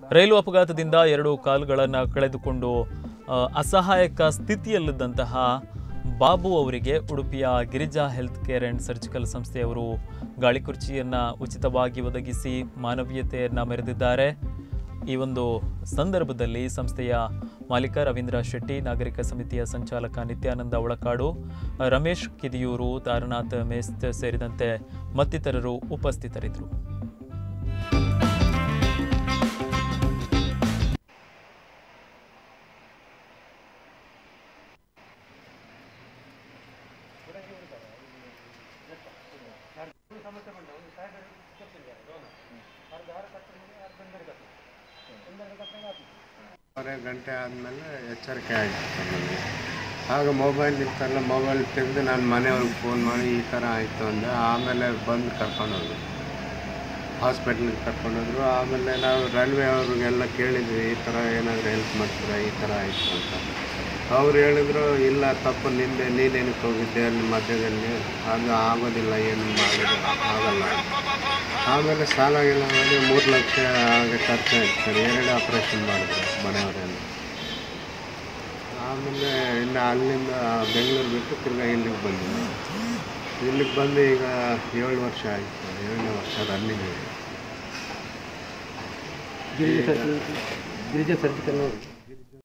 ರೈಲು ಅಪಘಾತದಿಂದ ಎರಡು ಕಾಲುಗಳನ್ನು ಕಳೆದುಕೊಂಡು ಆ, ಅಸಹಾಯಕ ಸ್ಥಿತಿಯಲ್ಲಿದ್ದಂತಹ ಬಾಬು ಅವರಿಗೆ ಉಡುಪಿಯ Girija health care and surgical ಸಂಸ್ಥೆಯವರು ಗಾಳಿ ಕುರ್ಚಿಯನ್ನು ಉಚಿತವಾಗಿ ಒದಗಿಸಿ ಮಾನವೀಯತೆಯನ್ನು ಮೆರೆದಿದ್ದಾರೆ ಈ ಒಂದು ಸಂದರ್ಭದಲ್ಲಿ ಸಂಸ್ಥೆಯ ಮಾಲೀಕ ರವೀಂದ್ರ ಶೆಟ್ಟಿ ನಾಗರಿಕ ಸಮಿತಿಯ ಸಂಚಾಲಕ ನಿತ್ಯಾನಂದ ಒಳಕಾಡು ರಮೇಶ್ ಕಿದಿಯೂರು ತಾರನಾಥ್ ಮೇಸ್ತ್ ಸೇರಿದಂತೆ ಮತ್ತಿತರರು ಉಪಸ್ಥಿತರಿದ್ದರು ಅರೆ ಗಂಟೆ ಆದಮೇಲೆ ಎಚ್ಚರಿಕೆ ಆಯಿತು ನನಗೆ ಆಗ ಮೊಬೈಲ್ ಇತ್ತಲ್ಲ ಮೊಬೈಲ್ ತೆಗೆದು ನಾನು ಮನೆಯವ್ರಿಗೆ ಫೋನ್ ಮಾಡಿ ಈ ಥರ ಆಯಿತು ಅಂದೆ ಆಮೇಲೆ ಬಂದು ಕರ್ಕೊಂಡೋದ್ರು ಹಾಸ್ಪಿಟ್ಲಿಗೆ ಕರ್ಕೊಂಡೋದ್ರು ಆಮೇಲೆ ನಾವು ರೈಲ್ವೆ ಅವ್ರಿಗೆಲ್ಲ ಕೇಳಿದ್ವಿ ಈ ಥರ ಏನಾದರೂ ಹೆಲ್ಪ್ ಮಾಡ್ತೀರಾ ಈ ಥರ ಆಯಿತು ಅಂತ ಅವ್ರು ಹೇಳಿದ್ರು ಇಲ್ಲ ತಪ್ಪು ನಿಂದೆ ನೀನೇನಕ್ಕೆ ಹೋಗಿದ್ದೆ ಅಲ್ಲಿ ಮಧ್ಯದಲ್ಲಿ ಅದು ಆಗೋದಿಲ್ಲ ಏನು ಮಾಡೋದು ಆಗಲ್ಲ ಆಮೇಲೆ ಸಾಲ ಎಲ್ಲ ಮಾಡಿ ಮೂರು ಲಕ್ಷ ಹಾಗೆ ಖರ್ಚು ಆಯ್ತು ಸರ್ ಎರಡು ಆಪ್ರೇಷನ್ ಮಾಡಿದ್ರು ಮನೆಯವರೆಲ್ಲ ಆಮೇಲೆ ಇನ್ನು ಅಲ್ಲಿಂದ ಬೆಂಗಳೂರು ಬಿಟ್ಟು ತಿರ್ಗಾ ಇಲ್ಲಿಗೆ ಬಂದಿದ್ದು ಇಲ್ಲಿಗೆ ಬಂದು ಈಗ ಏಳು ವರ್ಷ ಆಯಿತು ಸರ್ ಏಳನೇ ವರ್ಷ ರನ್ನಿಂಗ್ ಇದೆ ಗಿರಿಜಾ ಸರ್ಜಿಕಲ್ ಗಿರಿಜಾ ಸರ್ಜಿಕಲ್